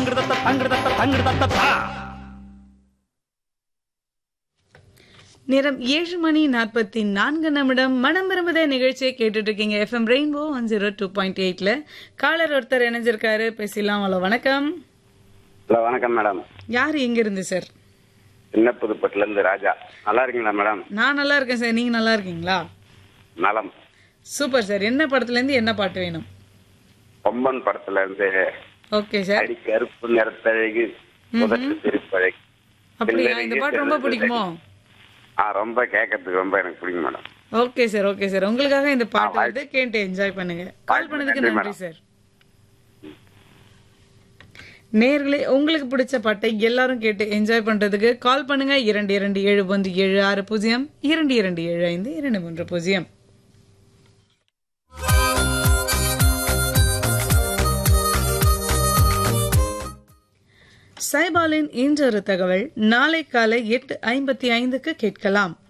தங்கிருதத்த தங்கிருதத்த தங்கிருதத்த தா நேரம் ஏழு மணி நாற்பத்தி நான்கு நிமிடம் மனம் விரும்புத நிகழ்ச்சியை கேட்டுட்டு இருக்கீங்க FM Rainbow one zero two point எயிட்ல காலர் ஒருத்தர் இணைஞ்சிருக்காரு பேசலாம் ஹலோ வணக்கம் ஹலோ வணக்கம் மேடம் யார் எங்க இருந்து சார் சின்ன புதுப்பட்டுல இருந்து ராஜா நல்லா இருக்கீங்களா மேடம் நான் நல்லா இருக்கேன் சார் நீங்க நல்லா இருக்கீங்களா நலம் சூப்பர் சார் என்ன படத்துல இருந்து என்ன பாட்டு வேணும் கொம்பன் படத்துல இருந்து ஓகே சார் அடி கருப்பு நிறத்தழகு முதற்கு திருப்பழகு அப்படியா இந்த பாட்டு ரொம்ப பிடிக்குமோ ஆ ரொம்ப கேட்கறதுக்கு ரொம்ப எனக்கு பிடிக்கும் madam okay sir okay sir உங்களுக்காக இந்த பாட்டு வந்து கேட்டு என்ஜாய் பண்ணுங்க கால் பண்ணதுக்கு நன்றி, நன்றி சார் நேர்களே உங்களுக்கு பிடிச்ச பாட்டை எல்லாரும் கேட்டு என்ஜாய் பண்றதுக்கு கால் பண்ணுங்க இரண்டு இரண்டு ஏழு ஒன்று ஏழு ஆறு பூஜ்ஜியம் இரண்டு இரண்டு ஏழு ஐந்து இரண்டு மூன்று பூஜ்ஜியம் சைபாலின் இன்றொரு தகவல் நாளை காலை எட்டு ஐம்பத்தி ஐந்துக்கு கேட்கலாம்